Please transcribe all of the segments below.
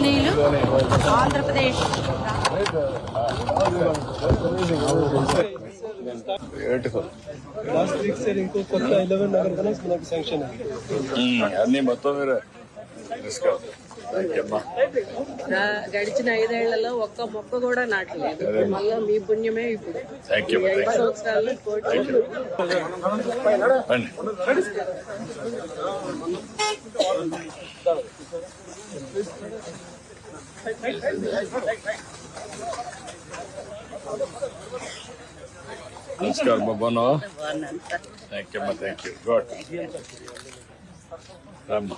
గౌరవనీయులు Andhra Pradesh beautiful last week sir ఇంకో కొత్త ఎలెవెన్ నగర్ కన్నా మనకు శాంక్షన్ అయింది అన్ని మొత్తం మీరు తీసుకోవాలి అమ్మా గా- గడిచిన ఐదేళ్లలో ఒక్క మొక్క కూడా నాటలేదు మళ్ళా మీ పుణ్యమే ఇప్పుడు థ్యాంక్ యూ ఈ ఐదు సంవత్సరాల్లో కోటి రండి నమస్కారం బాగున్నావా థ్యాంక్ యూ అమ్మా థ్యాంక్ యూ గుడ్ రమ్మా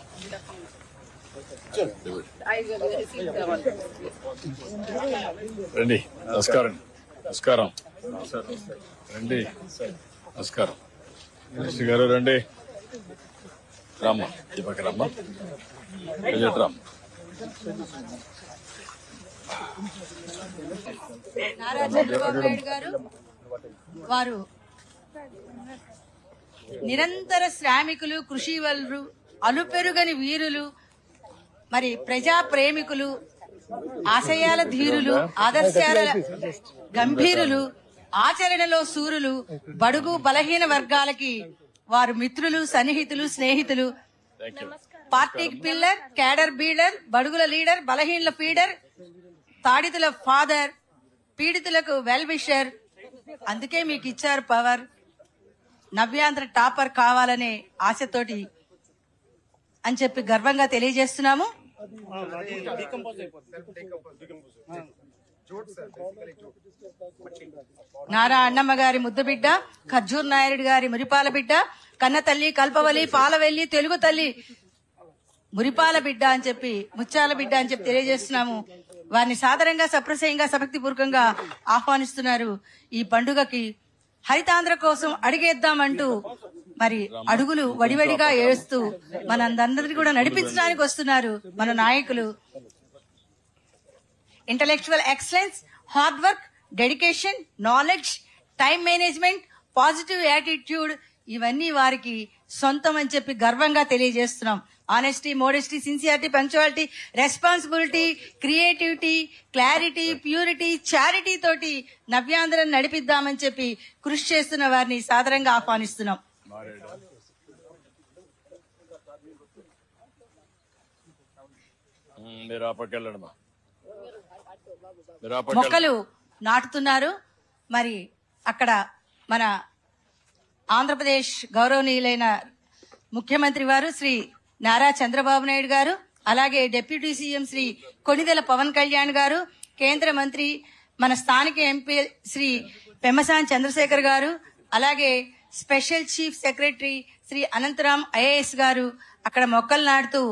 రండి నమస్కారం నమస్కారం రండి నమస్కారం మినిస్టర్ గారు రండి రామ్మ ఈ పక్క రమ్మ వెళ్ళేట రామ్మ నారా చంద్రబాబు నాయుడు గారు వారు నిరంతర శ్రామికులు కృషి వలరు అలుపెరుగని వీరులు మరి ప్రజా ప్రేమికులు ఆశయాల ధీరులు ఆదర్శాల గంభీరులు ఆచరణలో సూరులు బడుగు బలహీన వర్గాలకి వారు మిత్రులు సన్నిహితులు స్నేహితులు థ్యాంక్ యూ పార్టీకి పిల్లర్ క్యాడర్ బీడర్ బడుగుల లీడర్ బలహీనల ఫీడర్ తాడితుల ఫాదర్ పీడితులకు వెల్ విషర్ అందుకే మీకు ఇచ్చారు పవర్ నవ్యాంధ్ర టాపర్ కావాలనే ఆశతోటి అని చెప్పి గర్వంగా తెలియజేస్తున్నాము నారా అన్నమ్మ గారి ముద్దు బిడ్డ ఖర్జూర్ నాయుడు గారి మురిపాల బిడ్డ కన్న తల్లి కల్పవలి పాలవెల్లి తెలుగు తల్లి మురిపాల బిడ్డ అని చెప్పి ముత్యాల బిడ్డ అని చెప్పి తెలియజేస్తున్నాము వారిని సాదరంగా సప్రశయంగా సభక్తిపూర్వకంగా ఆహ్వానిస్తున్నారు ఈ పండుగకి హరితాంధ్ర కోసం అడిగేద్దామంటూ మరి అడుగులు వడివడిగా ఏడుస్తూ మనందరినీ కూడా నడిపించడానికి వస్తున్నారు మన నాయకులు intellectual excellence hard work dedication knowledge time management positive attitude ఇవన్నీ వారికి సొంతం అని చెప్పి గర్వంగా తెలియజేస్తున్నాం honesty modesty sincerity punctuality responsibility creativity clarity purity charity తోటి నవ్యాంధ్రం నడిపిద్దామని చెప్పి కృషి చేస్తున్న వారిని సాదరంగా ఆహ్వానిస్తున్నాం మారేడు మ్మ్, మీరు ఆ పక్క వెళ్ళండి మా మీరు ఆ పక్క మొక్కలు నాటుతున్నారు మరి అక్కడ మన ఆంధ్రప్రదేశ్ గౌరవనీయులైన ముఖ్యమంత్రి వారు శ్రీ నారా చంద్రబాబు నాయుడు గారు అలాగే డిప్యూటీ సీఎం శ్రీ కొణిదెల పవన్ కళ్యాణ్ గారు కేంద్ర మంత్రి మన స్థానిక ఎంపీ శ్రీ పెమ్మసాని చంద్రశేఖర్ గారు అలాగే special chief secretary Shri Anantharam IAS గారు అక్కడ మొక్కలు నాటుతూ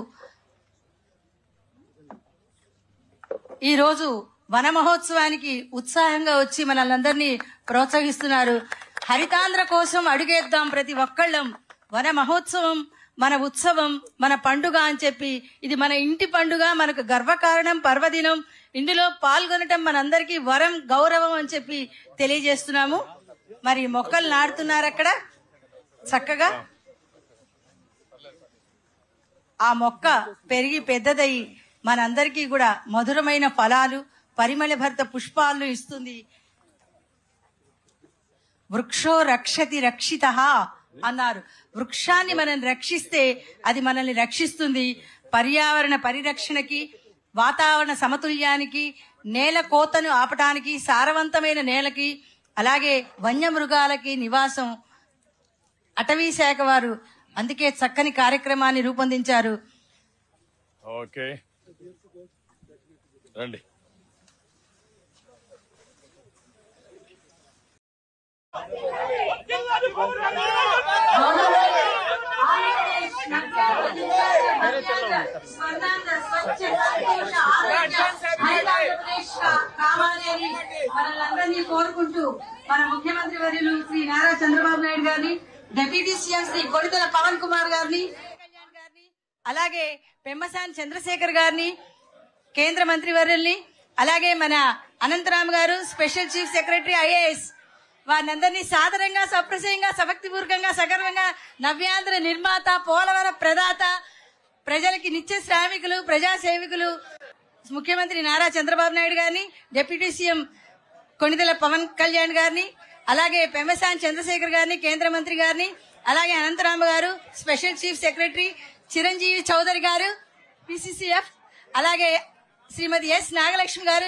ఈ రోజు వన మహోత్సవానికి ఉత్సాహంగా వచ్చి మనల్ని ప్రోత్సహిస్తున్నారు హరితాంధ్ర కోసం అడుగేద్దాం ప్రతి ఒక్కళ్ళం వన మహోత్సవం మన ఉత్సవం మన పండుగ అని చెప్పి ఇది మన ఇంటి పండుగ మనకు గర్వకారణం పర్వదినం ఇందులో పాల్గొనటం మనందరికీ వరం గౌరవం అని చెప్పి తెలియజేస్తున్నాము మరి మొక్కలు నాటుతున్నారు అక్కడ చక్కగా ఆ మొక్క పెరిగి పెద్దదయ్యి మనందరికీ కూడా మధురమైన ఫలాలు పరిమళ భర్త పుష్పాలను ఇస్తుంది వృక్షో రక్షతి రక్షిత అన్నారు వృక్షాన్ని మనం రక్షిస్తే అది మనల్ని రక్షిస్తుంది పర్యావరణ పరిరక్షణకి వాతావరణ సమతుల్యానికి నేల కోతను ఆపటానికి సారవంతమైన నేలకి అలాగే వన్యమృగాలకి నివాసం అటవీ శాఖ వారు అందుకే చక్కని కార్యక్రమాన్ని రూపొందించారు ఓకే రండి మనల్ని కోరుకుంటూ మన ముఖ్యమంత్రి వర్యులు శ్రీ నారా చంద్రబాబు నాయుడు గారిని డిప్యూటీ సీఎం శ్రీ కొడితల పవన్ కుమార్ గారిని కళ్యాణ్ గారిని అలాగే పెమ్మసాని చంద్రశేఖర్ గారిని కేంద్ర మంత్రి వర్యుల్ని అలాగే మన అనంతరామ్ గారు స్పెషల్ చీఫ్ సెక్రటరీ ఐఏఎస్ వారినందరినీ సాదరంగా సప్రశయంగా సభక్తిపూర్వకంగా సగర్వంగా నవ్యాంధ్ర నిర్మాత పోలవర ప్రదాత ప్రజలకి నిత్య శ్రామికులు ప్రజా సేవకులు ముఖ్యమంత్రి నారా చంద్రబాబు నాయుడు గారిని డిప్యూటీ సీఎం కొణిదెల పవన్ కళ్యాణ్ గారిని అలాగే పెమ్మసాని చంద్రశేఖర్ గారిని కేంద్ర మంత్రి గారిని అలాగే అనంతరామ గారు special chief secretary Chiranjeevi Chowdary గారు పిసిసిఎఫ్ అలాగే శ్రీమతి ఎస్ నాగలక్ష్మి గారు